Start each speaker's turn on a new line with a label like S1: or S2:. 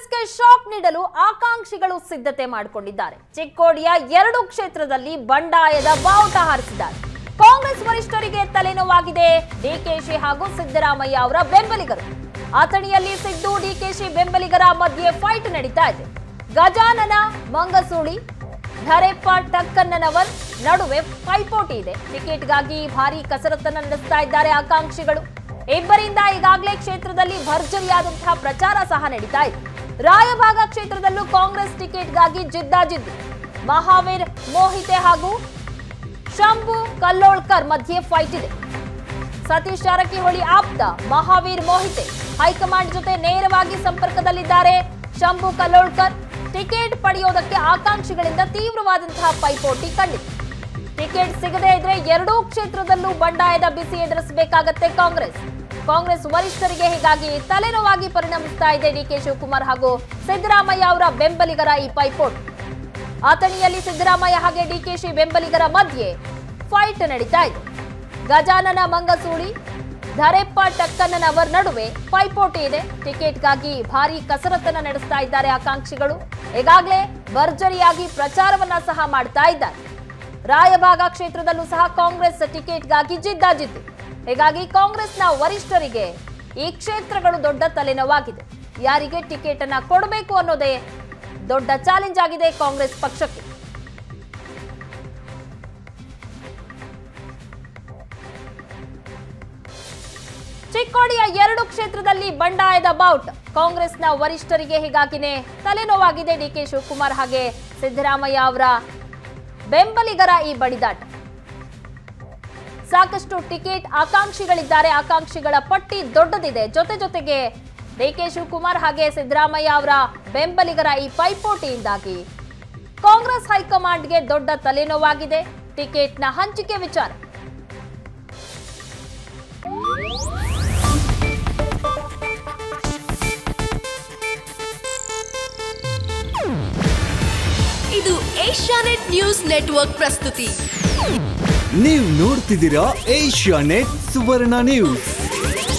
S1: ಕಾಂಗ್ರೆಸ್ಗೆ ಶಾಕ್ ನೀಡಲು ಆಕಾಂಕ್ಷಿಗಳು ಸಿದ್ಧತೆ ಮಾಡಿಕೊಂಡಿದ್ದಾರೆ ಚಿಕ್ಕೋಡಿಯ ಎರಡು ಕ್ಷೇತ್ರದಲ್ಲಿ ಬಂಡಾಯದ ಬಾವುಟ ಹಾರಿಸಿದ್ದಾರೆ ಕಾಂಗ್ರೆಸ್ ವರಿಷ್ಠರಿಗೆ ತಲೆನೋವಾಗಿದೆ ಡಿಕೆಶಿ ಹಾಗೂ ಸಿದ್ದರಾಮಯ್ಯ ಅವರ ಬೆಂಬಲಿಗರು ಅಥಣಿಯಲ್ಲಿ ಸಿದ್ದು ಡಿಕೆಶಿ ಬೆಂಬಲಿಗರ ಮಧ್ಯೆ ಫೈಟ್ ನಡೀತಾ ಇದೆ ಗಜಾನನ ಮಂಗಸೂಳಿ ಧರೆಪ್ಪ ಟಕ್ಕನ್ನನವರ್ ನಡುವೆ ಪೈಪೋಟಿ ಇದೆ ಟಿಕೆಟ್ಗಾಗಿ ಭಾರಿ ಕಸರತ್ತನ್ನು ನಡೆಸ್ತಾ ಇದ್ದಾರೆ ಆಕಾಂಕ್ಷಿಗಳು ಇಬ್ಬರಿಂದ ಈಗಾಗಲೇ ಕ್ಷೇತ್ರದಲ್ಲಿ ಭರ್ಜರಿಯಾದಂತಹ ಪ್ರಚಾರ ಸಹ ನಡೀತಾ ಇದೆ ರಾಯಭಾಗ ಕ್ಷೇತ್ರದಲ್ಲೂ ಕಾಂಗ್ರೆಸ್ ಟಿಕೆಟ್ಗಾಗಿ ಜಿದ್ದಾಜಿದ್ದು ಮಹಾವೀರ್ ಮೋಹಿತೆ ಹಾಗೂ ಶಂಭು ಕಲ್ಲೋಳ್ಕರ್ ಮಧ್ಯೆ ಫೈಟ್ ಇದೆ ಸತೀಶ್ ಜಾರಕಿಹೊಳಿ ಆಪ್ತ ಮಹಾವೀರ್ ಮೋಹಿತೆ ಹೈಕಮಾಂಡ್ ಜೊತೆ ನೇರವಾಗಿ ಸಂಪರ್ಕದಲ್ಲಿದ್ದಾರೆ ಶಂಭು ಕಲ್ಲೋಳ್ಕರ್ ಟಿಕೆಟ್ ಪಡೆಯೋದಕ್ಕೆ ಆಕಾಂಕ್ಷಿಗಳಿಂದ ತೀವ್ರವಾದಂತಹ ಪೈಪೋಟಿ ಕಂಡಿದೆ ಟಿಕೆಟ್ ಸಿಗದೇ ಇದ್ರೆ ಎರಡೂ ಕ್ಷೇತ್ರದಲ್ಲೂ ಬಂಡಾಯದ ಬಿಸಿ ಎದುರಿಸಬೇಕಾಗತ್ತೆ ಕಾಂಗ್ರೆಸ್ ಕಾಂಗ್ರೆಸ್ ವರಿಷ್ಠರಿಗೆ ಹೀಗಾಗಿ ತಲೆನೋವಾಗಿ ಪರಿಣಮಿಸ್ತಾ ಇದೆ ಡಿಕೆ ಶಿವಕುಮಾರ್ ಹಾಗೂ ಸಿದ್ದರಾಮಯ್ಯ ಅವರ ಬೆಂಬಲಿಗರ ಈ ಪೈಪೋಟಿ ಅಥಣಿಯಲ್ಲಿ ಸಿದ್ದರಾಮಯ್ಯ ಹಾಗೆ ಡಿಕೆಶಿ ಬೆಂಬಲಿಗರ ಮಧ್ಯೆ ಫೈಟ್ ನಡೀತಾ ಇದೆ ಗಜಾನನ ಮಂಗಸೂಳಿ ಧರೆಪ್ಪ ಟಕ್ಕನ್ನನವರ ನಡುವೆ ಪೈಪೋಟಿ ಇದೆ ಟಿಕೆಟ್ಗಾಗಿ ಭಾರಿ ಕಸರತ್ತನ್ನ ನಡೆಸ್ತಾ ಇದ್ದಾರೆ ಆಕಾಂಕ್ಷಿಗಳು ಈಗಾಗಲೇ ಭರ್ಜರಿಯಾಗಿ ಪ್ರಚಾರವನ್ನ ಸಹ ಮಾಡ್ತಾ ಇದ್ದಾರೆ ರಾಯಭಾಗ ಕ್ಷೇತ್ರದಲ್ಲೂ ಸಹ ಕಾಂಗ್ರೆಸ್ ಟಿಕೆಟ್ಗಾಗಿ ಜಿದ್ದಾಜಿದ್ದು ಹೀಗಾಗಿ ಕಾಂಗ್ರೆಸ್ನ ವರಿಷ್ಠರಿಗೆ ಈ ಕ್ಷೇತ್ರಗಳು ದೊಡ್ಡ ತಲೆನೋವಾಗಿದೆ ಯಾರಿಗೆ ಟಿಕೆಟ್ ಅನ್ನ ಕೊಡಬೇಕು ಅನ್ನೋದೇ ದೊಡ್ಡ ಚಾಲೆಂಜ್ ಆಗಿದೆ ಕಾಂಗ್ರೆಸ್ ಪಕ್ಷಕ್ಕೆ ಚಿಕ್ಕೋಡಿಯ ಎರಡು ಕ್ಷೇತ್ರದಲ್ಲಿ ಬಂಡಾಯದ ಬಾವುಟ ಕಾಂಗ್ರೆಸ್ನ ವರಿಷ್ಠರಿಗೆ ಹೀಗಾಗಿನೇ ತಲೆನೋವಾಗಿದೆ ಡಿಕೆ ಶಿವಕುಮಾರ್ ಹಾಗೆ ಸಿದ್ದರಾಮಯ್ಯ ಅವರ ಬೆಂಬಲಿಗರ ಈ ಬಡಿದಾಟ ಸಾಕಷ್ಟು ಟಿಕೆಟ್ ಆಕಾಂಕ್ಷಿಗಳಿದ್ದಾರೆ ಆಕಾಂಕ್ಷಿಗಳ ಪಟ್ಟಿ ದೊಡ್ಡದಿದೆ ಜೊತೆ ಜೊತೆಗೆ ಡಿಕೆ ಶಿವಕುಮಾರ್ ಹಾಗೆ ಸಿದ್ದರಾಮಯ್ಯ ಅವರ ಬೆಂಬಲಿಗರ ಈ ಪೈಪೋಟಿಯಿಂದಾಗಿ ಕಾಂಗ್ರೆಸ್ ಹೈಕಮಾಂಡ್ಗೆ ದೊಡ್ಡ ತಲೆನೋವಾಗಿದೆ ಟಿಕೆಟ್ನ ಹಂಚಿಕೆ ವಿಚಾರ
S2: ಇದು ಏಷ್ಯಾನೆಟ್ ನ್ಯೂಸ್ ನೆಟ್ವರ್ಕ್ ಪ್ರಸ್ತುತಿ
S3: ನೀವು ನೋಡ್ತಿದ್ದೀರಾ ಏಷ್ಯಾ ನೆಟ್ ಸುವರ್ಣ ನ್ಯೂಸ್